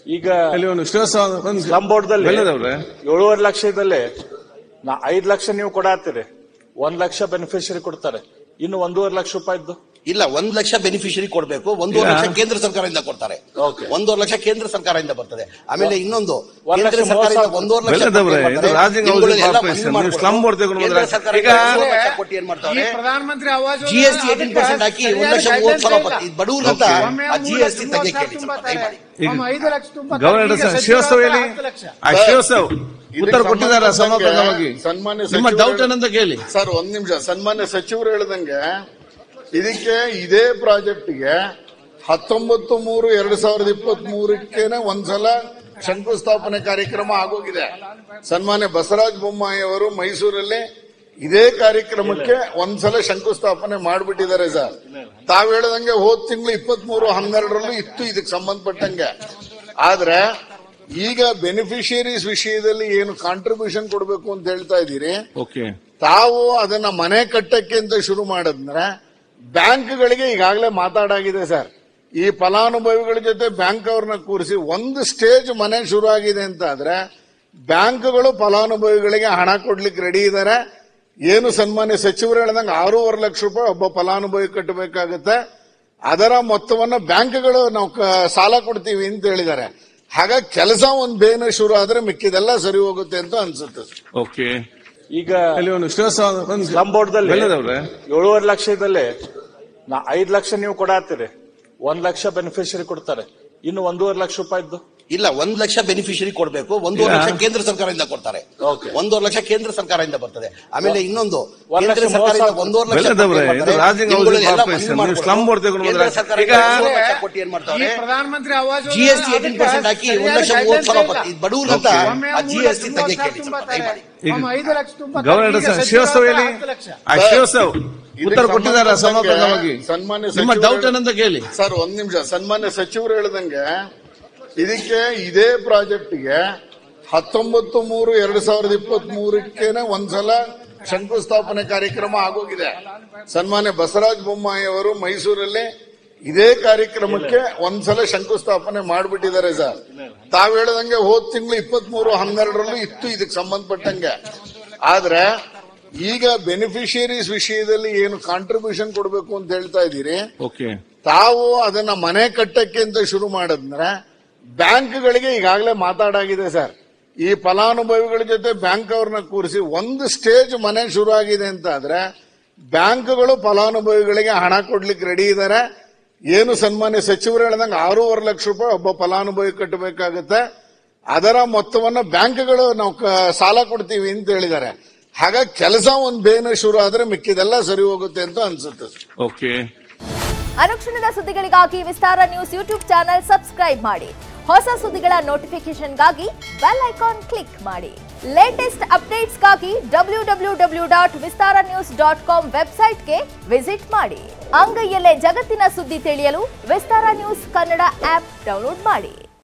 ಈಗ ಅಲ್ಲಿ ಒಂದು ಶ್ರೀವಾಸ್ತವ ಒಂದು ಸ್ಲಂ ಬೋರ್ಡ್ದಲ್ಲಿ ಬೆಲ್ಲದವ್ರೆ ಏಳೂವರೆ ಲಕ್ಷದಲ್ಲಿ ನಾ ಐದ್ ಲಕ್ಷ ನೀವು ಕೊಡಾತ್ತೀರಿ ಒಂದ್ ಲಕ್ಷ ಬೆನಿಫಿಷರಿ ಕೊಡ್ತಾರೆ ಇನ್ನು ಒಂದೂವರೆ ಲಕ್ಷ ರೂಪಾಯಿದ್ದು ಇಲ್ಲ ಒಂದ್ ಲಕ್ಷ ಬೆನಿಫಿಷರಿ ಕೊಡಬೇಕು ಒಂದೂವರೆ ಇಲ್ಲ. ಲಕ್ಷ ಕೇಂದ್ರ ಸರ್ಕಾರದಿಂದ ಕೊಡ್ತಾರೆ Okay. ಒಂದೂವರೆ ಲಕ್ಷ ಕೇಂದ್ರ ಸರ್ಕಾರದಿಂದ ಬರ್ತದೆ ಆಮೇಲೆ ಇನ್ನೊಂದು ಒಂದ್ ಲಕ್ಷ ಕೇಂದ್ರ ಸರ್ಕಾರದಿಂದ ಮೂವತ್ತು ಒಂದೂವರೆ ಲಕ್ಷ ಬೆಲ್ಲದವ್ರೆ, ಕೊಡ್ತಾರೆ. ಇದು ರಾಜ್ಯಾಂಗ ಇವುಗಳಲ್ಲಿ ಹೌಸಿಂಗ್ ಎಲ್ಲ ಕಾರ್ಪೊರೇಷನ್, ಮನ್ನಾ ನೀವು ಸ್ಲಂ ಬೋರ್ಡ್ ತಗೊಂಡು ಕೇಂದ್ರ ಬಂದ್ರೆ ಸರ್ಕಾರ ಈಗ- ಒಂದೂವರೆ ಲಕ್ಷ ಕೊಟ್ಟು ಏನ್ ಮಾಡ್ತಾರೆ Pradhanmantri Awas G S T eighteen percent ಹಾಕಿ ಒಂದ್ ಲಕ್ಷ ಮೂವತ್ತು ಸಾವಿರ ರೂಪಾಯಿ ಬಡವ್ರಂತ Okay. ಜಿ ಎಸ್ ಟಿ ತೆಗೆಯಕ್ಕೆ ಹೇಳಿ ಸ್ವಲ್ಪ ದಯಮಾಡಿ ಈಗ ಐದು ಲಕ್ಷ ತುಂಬ ಗವರ್ನರ್ ಸರ್ ಶ್ರೀವಾಸ್ತವ ಹೇಳಿ ಆ ಶ್ರೀವಾಸ್ತವ್ ಉತ್ತರ ಕೊಟ್ಟಿದ್ದಾರೆ ಸಮರ್ಪಕವಾಗಿ ಸನ್ಮಾನ್ಯ ನಿಮ್ಮ ಸಚಿವರು- ಡೌಟ್ ಏನಂತ ಕೇಳಿ ಸರ್ ಒಂದ್ ನಿಮಿಷ ಸನ್ಮಾನ್ಯ ಸಚಿವರು ಹೇಳ್ದಂಗೆ ಇದಕ್ಕೆ ಇದೇ ಪ್ರಾಜೆಕ್ಟ್ಗೆ ಹತ್ತೊಂಬತ್ತು ಮೂರು ಎರಡ್ ಸಾವಿರದ ಇಪ್ಪತ್ತ್ ಮೂರಕ್ಕೇನೆ ಒಂದ್ಸಲ ಶಂಕುಸ್ಥಾಪನೆ ಕಾರ್ಯಕ್ರಮ ಆಗೋಗಿದೆ ಸನ್ಮಾನ್ಯ ಬಸವರಾಜ ಬೊಮ್ಮಾಯಿ ಅವರು ಮೈಸೂರಲ್ಲಿ ಇದೇ ಕಾರ್ಯಕ್ರಮಕ್ಕೆ ಒಂದ್ಸಲ ಶಂಕುಸ್ಥಾಪನೆ ಮಾಡ್ಬಿಟ್ಟಿದ್ದಾರೆ ಸರ್ ತಾವ್ ಹೇಳ್ದಂಗೆ ಹೋದ್ ತಿಂಗಳು ಇಪ್ಪತ್ತ್ ಮೂರು ಹನ್ನೆರಡರಲ್ಲೂ ಇತ್ತು ಇದಕ್ಕೆ ಸಂಬಂಧಪಟ್ಟಂಗೆ ಆದ್ರೆ ಈಗ ಬೆನಿಫಿಷಿಯರೀಸ್ ವಿಷಯದಲ್ಲಿ ಏನು ಕಾಂಟ್ರಿಬ್ಯೂಷನ್ ಕೊಡಬೇಕು ಅಂತ ಹೇಳ್ತಾ ಇದ್ದೀರಿ ಓಕೆ ತಾವು ಅದನ್ನ ಮನೆ ಕಟ್ಟಕ್ಕೆ ಅಂತ ಶುರು ಮಾಡಿದ್ರೆ ಬ್ಯಾಂಕ್ಗಳಿಗೆ ಈಗಾಗಲೇ ಮಾತಾಡಾಗಿದೆ ಸರ್ ಈ ಫಲಾನುಭವಿಗಳ ಜೊತೆ ಬ್ಯಾಂಕ್ ಅವ್ರನ್ನ ಕೂರಿಸಿ ಒಂದು ಸ್ಟೇಜ್ ಮನೆ ಶುರು ಆಗಿದೆ ಅಂತ ಆದ್ರೆ ಬ್ಯಾಂಕ್ಗಳು ಫಲಾನುಭವಿಗಳಿಗೆ ಹಣ ಕೊಡ್ಲಿಕ್ಕೆ ರೆಡಿ ಇದ್ದಾರೆ ಏನು ಸನ್ಮಾನ್ಯ ಸಚಿವರು ಹೇಳ್ದಂಗೆ ಆರೂವರೆ ಲಕ್ಷ ರೂಪಾಯಿ ಒಬ್ಬ ಫಲಾನುಭವಿ ಕಟ್ಟಬೇಕಾಗುತ್ತೆ ಅದರ ಮೊತ್ತವನ್ನ ಬ್ಯಾಂಕ್ಗಳು ನಾವು ಕ- ಸಾಲ ಕೊಡ್ತೀವಿ ಅಂತ ಹೇಳಿದ್ದಾರೆ ಹಾಗಾಗಿ ಕೆಲಸ ಒಂದು ಬೇಗನೆ ಶುರು ಆದ್ರೆ ಮಿಕ್ಕಿದೆಲ್ಲ ಸರಿ ಹೋಗುತ್ತೆ ಅಂತ ಅನ್ಸುತ್ತೆ ಸರ್. ಓಕೆ ಈಗ ಅಲ್ಲಿ ಒಂದು ಶ್ರೀವಾಸ್ತವ ಒಂದು ಸ್ಲಂ ಬೋರ್ಡ್ದಲ್ಲಿ ಬೆಲ್ಲದವ್ರೆ ಏಳೂವರೆ ಲಕ್ಷದಲ್ಲಿ ನಾ ಐದ್ ಲಕ್ಷ ನೀವು ಕೊಡಾತ್ತೀರಿ ಒಂದ್ ಲಕ್ಷ ಬೆನಿಫಿಷರಿ ಕೊಡ್ತಾರೆ ಇನ್ನು ಒಂದೂವರೆ ಲಕ್ಷ ರೂಪಾಯಿದ್ದು ಇಲ್ಲ ಒಂದ್ ಲಕ್ಷ ಬೆನಿಫಿಷರಿ ಕೊಡಬೇಕು ಒಂದೂವರೆ ಇಲ್ಲ. ಲಕ್ಷ ಕೇಂದ್ರ ಸರ್ಕಾರದಿಂದ ಕೊಡ್ತಾರೆ Okay. ಒಂದೂವರೆ ಲಕ್ಷ ಕೇಂದ್ರ ಸರ್ಕಾರದಿಂದ ಬರ್ತದೆ ಆಮೇಲೆ ಇನ್ನೊಂದು ಒಂದ್ ಲಕ್ಷ ಕೇಂದ್ರ ಸರ್ಕಾರದಿಂದ ಮೂವತ್ತು ಒಂದೂವರೆ ಲಕ್ಷ ಬೆಲ್ಲದವ್ರೆ, ಕೊಟ್ಟು ಏನ್ ಇದು ಮಾಡ್ತಾರೆ? ರಾಜ್ಯಾಂಗ ಇವುಗಳಲ್ಲಿ ಹೌಸಿಂಗ್ ಎಲ್ಲ ಕಾರ್ಪೊರೇಷನ್, ಮನ್ನಾ ನೀವು ಸ್ಲಂ ಬೋರ್ಡ್ ತಗೊಂಡು ಕೇಂದ್ರ ಬಂದ್ರೆ ಸರ್ಕಾರ ಈಗ- ಒಂದೂವರೆ ಲಕ್ಷ ಕೊಟ್ಟು ಏನ್ ಮಾಡ್ತಾರೆ Pradhanmantri Awas G S T eighteen percent ಹಾಕಿ ಒಂದ್ ಲಕ್ಷ ಮೂವತ್ತು ಸಾವಿರ ರೂಪಾಯಿ ಬಡವ್ರಂತ ಆ ಜಿ ಎಸ್ ಟಿ ತೆಗೆಯಕ್ಕೆ ಹೇಳಿ ಸ್ವಲ್ಪ ದಯಮಾಡಿ ಈಗ ಐದು ಲಕ್ಷ ತುಂಬ ಗವರ್ನರ್ ಸರ್ ಶ್ರೀವಾಸ್ತವ ಹೇಳಿ ಆ ಶ್ರೀವಾಸ್ತವ್ ಉತ್ತರ ಕೊಟ್ಟಿದ್ದಾರೆ ಸಮರ್ಪಕವಾಗಿ ಸನ್ಮಾನ್ಯ ನಿಮ್ಮ ಸಚಿವರು- ಡೌಟ್ ಏನಂತ ಕೇಳಿ ಸರ್ ಒಂದ್ ನಿಮಿಷ ಸನ್ಮಾನ್ಯ ಸಚಿವರು ಹೇಳ್ದಂಗೆ ಇದಕ್ಕೆ ಇದೇ ಪ್ರಾಜೆಕ್ಟ್ಗೆ ಹತ್ತೊಂಬತ್ತು ಮೂರು ಎರಡ್ ಸಾವಿರದ ಇಪ್ಪತ್ತ್ ಮೂರಕ್ಕೇನೆ ಒಂದ್ಸಲ ಶಂಕುಸ್ಥಾಪನೆ ಕಾರ್ಯಕ್ರಮ ಆಗೋಗಿದೆ ಸನ್ಮಾನ್ಯ ಬಸವರಾಜ ಬೊಮ್ಮಾಯಿ ಅವರು ಮೈಸೂರಲ್ಲಿ ಇದೇ ಕಾರ್ಯಕ್ರಮಕ್ಕೆ ಒಂದ್ಸಲ ಶಂಕುಸ್ಥಾಪನೆ ಮಾಡ್ಬಿಟ್ಟಿದ್ದಾರೆ ಸರ್ ತಾವ್ ಹೇಳ್ದಂಗೆ ಹೋದ್ ತಿಂಗಳು ಇಪ್ಪತ್ತ್ ಮೂರು ಹನ್ನೆರಡರಲ್ಲೂ ಇತ್ತು ಇದಕ್ಕೆ ಸಂಬಂಧಪಟ್ಟಂಗೆ ಆದ್ರೆ ಈಗ ಬೆನಿಫಿಷಿಯರೀಸ್ ವಿಷಯದಲ್ಲಿ ಏನು ಕಾಂಟ್ರಿಬ್ಯೂಷನ್ ಕೊಡಬೇಕು ಅಂತ ಹೇಳ್ತಾ ಇದ್ದೀರಿ ಓಕೆ ತಾವು ಅದನ್ನ ಮನೆ ಕಟ್ಟಕ್ಕೆ ಅಂತ ಶುರು ಮಾಡಿದ್ರೆ ಬ್ಯಾಂಕ್ಗಳಿಗೆ ಈಗಾಗಲೇ ಮಾತಾಡಾಗಿದೆ ಸರ್ ಈ ಫಲಾನುಭವಿಗಳ ಜೊತೆ ಬ್ಯಾಂಕ್ ಅವ್ರನ್ನ ಕೂರಿಸಿ ಒಂದು ಸ್ಟೇಜ್ ಮನೆ ಶುರು ಆಗಿದೆ ಅಂತ ಆದ್ರೆ ಬ್ಯಾಂಕ್ಗಳು ಫಲಾನುಭವಿಗಳಿಗೆ ಹಣ ಕೊಡ್ಲಿಕ್ಕೆ ರೆಡಿ ಇದ್ದಾರೆ ಏನು ಸನ್ಮಾನ್ಯ ಸಚಿವರು ಹೇಳ್ದಂಗೆ ಆರೂವರೆ ಲಕ್ಷ ರೂಪಾಯಿ ಒಬ್ಬ ಫಲಾನುಭವಿ ಕಟ್ಟಬೇಕಾಗುತ್ತೆ ಅದರ ಮೊತ್ತವನ್ನ ಬ್ಯಾಂಕ್ಗಳು ನಾವು ಕ- ಸಾಲ ಕೊಡ್ತೀವಿ ಅಂತ ಹೇಳಿದ್ದಾರೆ ಹಾಗಾಗಿ ಕೆಲಸ ಒಂದು ಬೇಗನೆ ಶುರು ಆದ್ರೆ ಮಿಕ್ಕಿದೆಲ್ಲ ಸರಿ ಹೋಗುತ್ತೆ ಅಂತ ಅನ್ಸುತ್ತೆ ಸರ್. ಓಕೆ ಅನುಕ್ಷಣದ ಸುದ್ದಿಗಳಿಗಾಗಿ Vistara news YouTube channel subscribe ಮಾಡಿ ಹೊಸ ಸುದ್ದಿಗಳ ನೋಟಿಫಿಕೇಶನ್ಗಾಗಿ ಬೆಲ್ ಐಕಾನ್ ಕ್ಲಿಕ್ ಮಾಡಿ ಲೇಟೆಸ್ಟ್ ಅಪ್ಡೇಟ್ಸ್ಗಾಗಿ W W W dot Vistara news dot com ವೆಬ್ಸೈಟ್ಗೆ ವಿಸಿಟ್ ಮಾಡಿ ಅಂಗೈಯಲ್ಲೇ ಜಗತ್ತಿನ ಸುದ್ದಿ ತಿಳಿಯಲು Vistara news Kannada app download ಮಾಡಿ